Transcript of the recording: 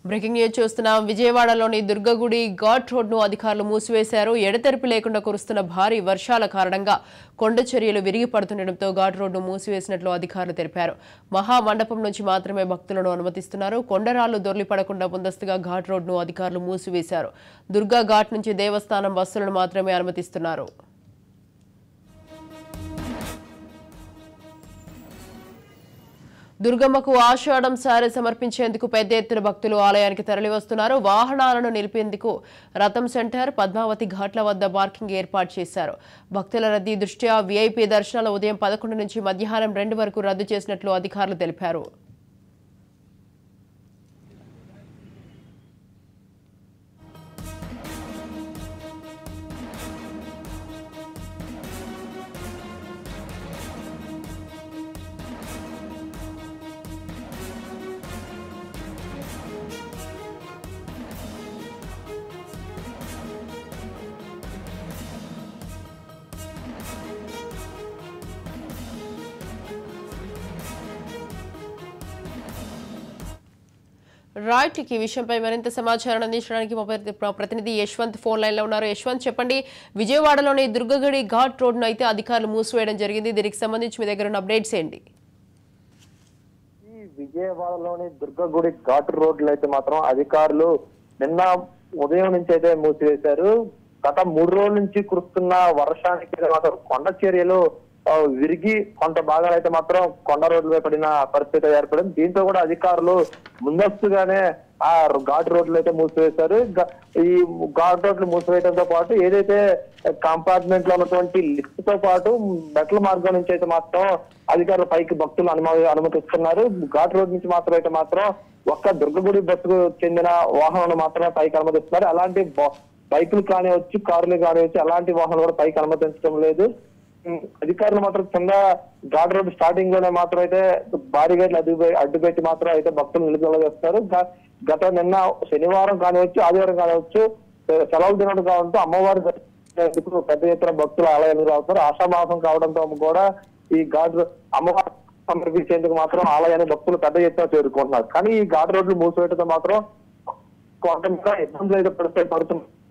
breaking news చూస్తున్నాం విజయవాడలోని దుర్గగుడి ఘాట్ రోడ్ను అధికారులు మూసివేశారు ఎడతెరిపి లేకుండా కురుస్తున్న భారీ వర్షాల కారణంగా కొండ చర్యలు విరిగి పడుతుండటంతో ఘాట్ రోడ్ను మూసివేసినట్లు అధికారులు తెలిపారు మహా మండపం నుంచి మాత్రమే భక్తులను అనుమతిస్తున్నారు కొండరాళ్లు దొర్లిపడకుండా ముందస్తుగా ఘాట్ రోడ్ను అధికారులు మూసివేశారు దుర్గా ఘాట్ నుంచి దేవస్థానం బస్సులను మాత్రమే అనుమతిస్తున్నారు దుర్గమ్మకు ఆషాఢం సారె సమర్పించేందుకు పెద్ద ఎత్తున భక్తులు ఆలయానికి తరలివస్తున్నారు వాహనాలను నిలిపేందుకు రథం సెంటర్ పద్మావతి ఘాట్ల వద్ద పార్కింగ్ ఏర్పాటు చేశారు భక్తుల రద్దీ దృష్ట్యా వీఐపీ దర్శనాలు ఉదయం పదకొండు నుంచి మధ్యాహ్నం రెండు వరకు రద్దు చేసినట్లు అధికారులు తెలిపారు రైట్ ఈ విషయంపై మరింత సమాచారం అందించడానికి మా ప్రతి- మా ప్రతినిధి యశ్వంత్ ఫోన్ లైన్ లో ఉన్నారు యశ్వంత్ చెప్పండి విజయవాడలోని దుర్గగడి ఘాట్ రోడ్ను అయితే అధికారులు మూసివేయడం జరిగింది దీనికి సంబంధించి మీ దగ్గర ఉన్న అప్డేట్స్ ఏంటి ఈ విజయవాడలోని దుర్గగుడి ఘాటు రోడ్లు అయితే మాత్రం అధికారులు నిన్న ఉదయం నుంచి అయితే మూసివేశారు గత మూడు రోజుల నుంచి కురుస్తున్న వర్షానికి అయితే మాత్రం కొండ చర్యలు ఆ, విరిగి కొంత భాగాలు అయితే మాత్రం కొండ రోడ్లపై పడిన పరిస్థితి ఏర్పడింది దీంతో కూడా అధికారులు ముందస్తుగానే ఆ ఘాటు రోడ్లు అయితే మూసివేశారు గ- ఈ ఘాటు రోడ్లు మూసివేయడంతో పాటు ఏదైతే కంపార్ట్మెంట్ లో ఉన్నటువంటి లిఫ్ట్ తో పాటు మెట్ల మార్గం నుంచి అయితే మాత్రం అధికారులు పైకి భక్తులు అనుమతి అనుమతిస్తున్నారు ఘాట్ రోడ్ నుంచి మాత్రం అయితే మాత్రం ఒక్క దుర్గగుడి బస్సుకు చెందిన వాహనాలు మాత్రమే పైకి అనుమతిస్తున్నారు అలాంటి బ- బైకులు కానివచ్చు కార్లు కానివచ్చు అలాంటి వాహనాలు కూడా పైకి అనుమతించడం లేదు ఉమ్, అధికారులు మాత్రం కింద ఘాట్ రోడ్ స్టార్టింగ్ లోనే మాత్రం అయితే భారీ గేట్లు అడ్డు అడ్డుపెట్టి మాత్రం అయితే భక్తులు నిలుపుదల చేస్తారు గ- గత నిన్న శనివారం కానివచ్చు ఆదివారం కానివచ్చు సెలవు దినం కావడంతో అమ్మవారి దర్శనానికి పెద్ద ఎత్తున భక్తులు ఆలయానికి రావుతారు ఆషామాసం కావడంతో కూడా ఈ ఘాట్ రో- అమ్మవారి సమర్పించేందుకు మాత్రం ఆలయాన్ని భక్తులు పెద్ద ఎత్తున చేరుకుంటున్నారు కానీ ఈ ఘాట్ రోడ్లు మూసివేయడంతో మాత్రం కొంత మీద ఇబ్బందులు అయితే పడితే పడుతున్నారు